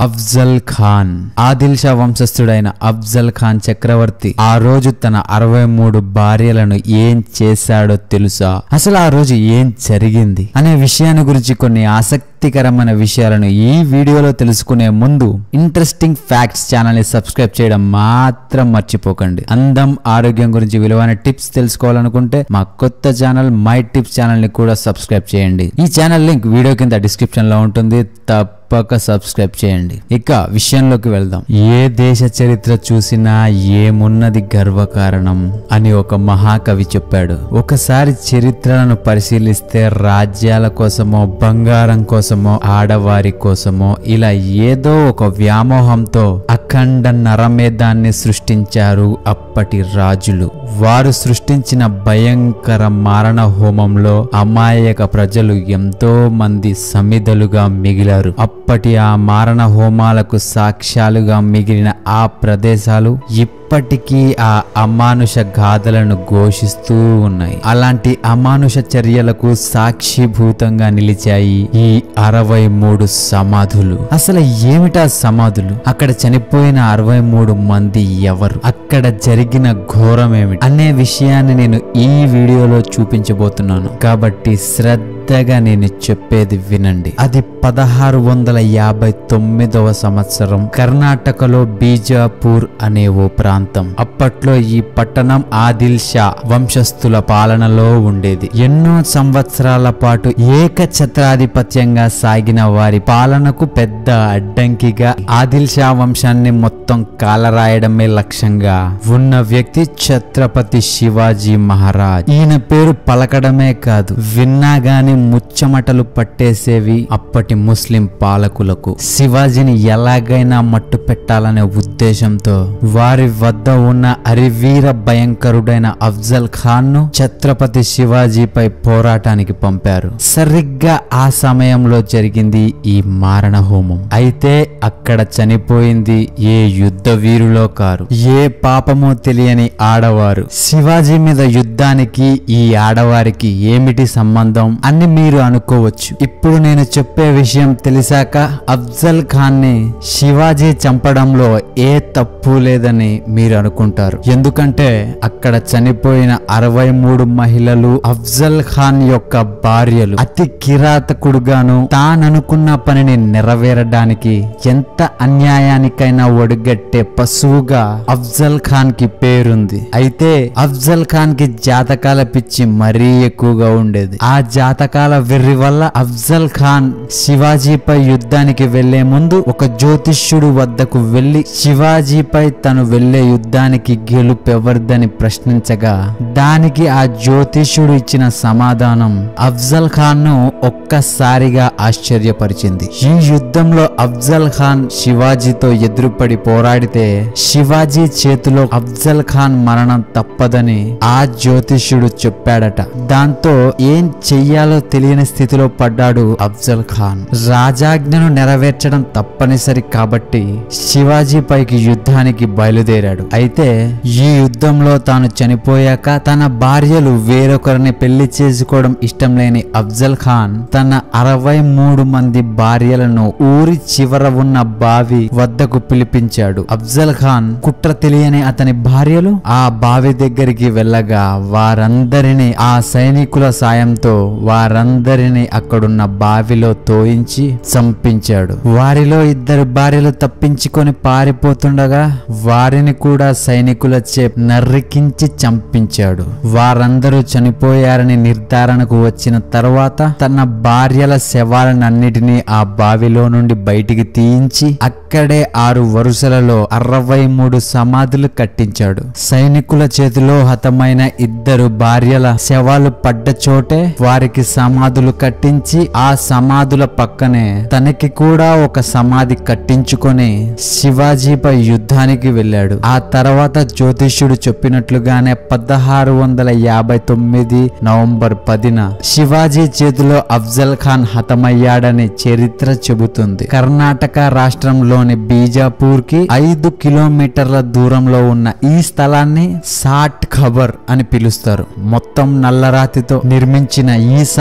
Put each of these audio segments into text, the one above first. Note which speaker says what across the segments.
Speaker 1: అఫ్జల్ ఖాన్ ఆదిల్ షా వంశస్థుడైన అఫ్జల్ ఖాన్ చక్రవర్తి ఆ రోజు తన అరవై మూడు భార్యలను ఏం చేశాడో తెలుసా అసలు ఆ రోజు ఏం జరిగింది అనే విషయాన్ని గురించి కొన్ని ఆసక్తికరమైన విషయాలను ఈ వీడియోలో తెలుసుకునే ముందు ఇంట్రెస్టింగ్ ఫ్యాక్ట్స్ ఛానల్ ని సబ్స్క్రైబ్ చేయడం మాత్రం మర్చిపోకండి అందం ఆరోగ్యం గురించి విలువైన టిప్స్ తెలుసుకోవాలనుకుంటే మా కొత్త ఛానల్ మై టిప్స్ ఛానల్ ని కూడా సబ్స్క్రైబ్ చేయండి ఈ ఛానల్ లింక్ వీడియో కింద డిస్క్రిప్షన్ లో ఉంటుంది తప్పక సబ్స్క్రైబ్ చేయండి ఇక విషయంలోకి వెళ్దాం ఏ దేశ చరిత్ర చూసినా ఏమున్నది గర్వకారణం అని ఒక మహాకవి చెప్పాడు ఒకసారి చరిత్రలను పరిశీలిస్తే రాజ్యాల కోసమో బంగారం కోసమో ఆడవారి కోసమో ఇలా ఏదో ఒక వ్యామోహంతో అఖండ నరమేధాన్ని సృష్టించారు అప్పటి రాజులు వారు సృష్టించిన భయంకర మారణ హోమంలో అమాయక ప్రజలు ఎంతో మంది సమిధలుగా మిగిలారు అప్పటి ఆ మారణ హోమాలకు సాక్ష్యాలుగా మిగిలిన ఆ ప్రదేశాలు ఇప్పటికీ ఆ అమానుష గాథలను ఘోషిస్తూ ఉన్నాయి అలాంటి అమానుష చర్యలకు సాక్షిభూతంగా నిలిచాయి ఈ అరవై మూడు సమాధులు అసలు ఏమిటా సమాధులు అక్కడ చనిపోయిన అరవై మూడు మంది ఎవరు అక్కడ జరిగిన ఘోరమేమిటి అనే విషయాన్ని నేను ఈ వీడియోలో చూపించబోతున్నాను కాబట్టి శ్రద్ధగా నేను చెప్పేది వినండి అది పదహారు వందల యాభై తొమ్మిదవ సంవత్సరం కర్ణాటకలో బీజాపూర్ అనే ఓ ప్రాంతం అప్పట్లో ఈ పట్టణం ఆదిల్ షా వంశస్థుల పాలనలో ఉండేది ఎన్నో సంవత్సరాల పాటు ఏకఛత్రాధిపత్యంగా సాగిన వారి పాలనకు పెద్ద అడ్డంకిగా ఆదిల్ షా వంశాన్ని మొత్తం కాలరాయడమే లక్ష్యంగా ఉన్న వ్యక్తి ఛత్రపతి శివాజీ మహారాజ్ ఈయన పేరు పలకడమే కాదు విన్నా గాని ముచ్చమటలు పట్టేసేవి అప్పటి ముస్లిం పాలకులకు శివాజీని ఎలాగైనా మట్టు పెట్టాలనే ఉద్దేశంతో వారి వద్ద ఉన్న అరివీర భయంకరుడైన అఫ్జల్ ఖాన్ ను ఛత్రపతి శివాజీపై పోరాటానికి పంపారు సరిగ్గా ఆ సమయంలో జరిగింది ఈ మారణ హోమం అయితే అక్కడ చనిపోయింది ఏ యుద్ధ వీరులో కారు ఏ పాపమో తెలియని ఆడవారు శివాజీ మీద యుద్ధానికి ఈ ఆడవారికి ఏమిటి సంబంధం అని మీరు అనుకోవచ్చు ఇప్పుడు నేను చెప్పే విషయం తెలిసాక అఫ్జల్ ఖాన్ ని శివాజీ చంపడంలో ఏ తప్పు లేదని మీరు అనుకుంటారు ఎందుకంటే అక్కడ చనిపోయిన అరవై మూడు మహిళలు అఫ్జల్ ఖాన్ యొక్క భార్యలు అతి కిరాతకుడుగాను తాననుకున్న పనిని నెరవేరడానికి ఎంత అన్యాయానికైనా ఒడిగట్టే పశువుగా అఫ్జల్ ఖాన్ కి పేరుంది అయితే అఫ్జల్ ఖాన్ కి జాతకాల పిచ్చి మరీ ఎక్కువగా ఉండేది ఆ జాతకాల వెర్రి వల్ల అఫ్జల్ ఖాన్ శివాజీపై యుద్ధానికి వెళ్లే ముందు ఒక జ్యోతిష్యుడు వద్దకు వెళ్లి శివాజీపై తను వెళ్లే యుద్ధానికి గెలుపెవరిదని ప్రశ్నించగా దానికి ఆ జ్యోతిష్యుడు ఇచ్చిన సమాధానం అఫ్జల్ ఖాన్ ను ఒక్కసారిగా ఆశ్చర్యపరిచింది ఈ యుద్ధంలో అఫ్జల్ ఖాన్ శివాజీతో ఎదురుపడి పోరాడితే శివాజీ చేతిలో అఫ్జల్ ఖాన్ మరణం తప్పదని ఆ జ్యోతిష్యుడు చెప్పాడట దాంతో ఏం చెయ్యాలో తెలియని స్థితిలో పడ్డాడు అఫ్జల్ ఖాన్ రాజాజ్ఞను నెరవేర్చడం తప్పనిసరి కాబట్టి శివాజీ పైకి యుద్ధానికి బయలుదేరాడు అయితే ఈ యుద్ధంలో తాను చనిపోయాక తన భార్యలు వేరొకరిని పెళ్లి చేసుకోవడం ఇష్టం లేని అఫ్జల్ ఖాన్ తన అరవై మూడు మంది భార్యలను ఊరి చివర ఉన్న బావి వద్దకు పిలిపించాడు అఫ్జల్ ఖాన్ కుట్ర తెలియని అతని భార్యలు ఆ బావి దగ్గరికి వెళ్ళగా వారందరినీ ఆ సైనికుల సాయంతో వారందరినీ అక్కడున్న బావిలో తోయించి చంపించాడు వారిలో ఇద్దరు భార్యలు తప్పించుకొని పారిపోతుండగా వారిని కూడా సైనికులచే నర్రికించి చంపించాడు వారందరూ చనిపోయారని నిర్ధారణకు వచ్చిన తర్వాత తన భార్యల శవాలనన్నిటినీ ఆ బావిలో నుండి బయటికి తీయించి అక్కడే ఆరు వరుసలలో అరవై మూడు సమాధులు కట్టించాడు సైనికుల చేతిలో హతమైన ఇద్దరు భార్యల శవాలు పడ్డ చోటే వారికి సమాధులు కట్టించి ఆ సమాధుల పక్కనే తనకి కూడా ఒక సమాధి కట్టించుకొని శివాజీపై యుద్ధానికి వెళ్ళాడు ఆ తర్వాత జ్యోతిష్యుడు చెప్పినట్లుగానే పదహారు వందల యాభై తొమ్మిది నవంబర్ పదిన శివాజీ చేతిలో అఫ్జల్ ఖాన్ హతమయ్యాడని చరిత్ర చెబుతుంది కర్ణాటక రాష్ట్రంలోని బీజాపూర్ కి ఐదు కిలోమీటర్ల దూరంలో ఉన్న ఈ స్థలాన్ని సాట్ ఖబర్ అని పిలుస్తారు మొత్తం నల్లరాతితో నిర్మించిన ఈ సమాధి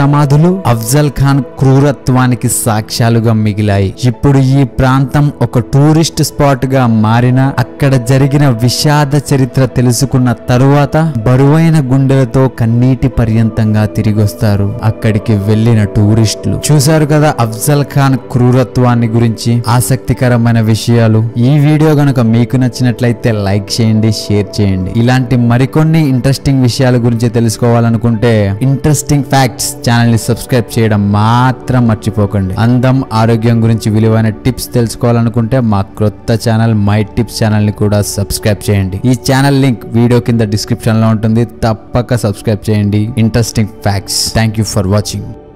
Speaker 1: సమాధులు అఫ్జల్ ఖాన్ క్రూరత్వానికి సాక్ష్యాలుగా మిగిలాయి ఇప్పుడు ఈ ప్రాంతం ఒక టూరిస్ట్ స్పాట్ గా మారిన అక్కడ జరిగిన విషాద చరిత్ర తెలుసుకున్న తరువాత బరువైన గుండెలతో కన్నీటి పర్యంతంగా తిరిగొస్తారు అక్కడికి వెళ్లిన టూరిస్టులు చూశారు కదా అఫ్జల్ ఖాన్ క్రూరత్వాన్ని గురించి ఆసక్తికరమైన విషయాలు ఈ వీడియో గనుక మీకు నచ్చినట్లయితే లైక్ చేయండి షేర్ చేయండి ఇలాంటి మరికొన్ని ఇంట్రెస్టింగ్ విషయాల గురించి తెలుసుకోవాలనుకుంటే ఇంట్రెస్టింగ్ ఫ్యాక్ట్స్ ఛానల్ ని సబ్స్క్రైబ్ చేయడం మాత్రం మర్చిపోకండి అందం ఆరోగ్యం గురించి విలువైన టిప్స్ తెలుసుకోవాలనుకుంటే మా క్రొత్త ఛానల్ మై టిప్స్ ఛానల్ ని కూడా సబ్స్క్రైబ్ చేయండి ఈ ఛానల్ లింక్ వీడియో కింద డిస్క్రిప్షన్ లో ఉంటుంది తప్పక సబ్స్క్రైబ్ చేయండి interesting facts thank you for watching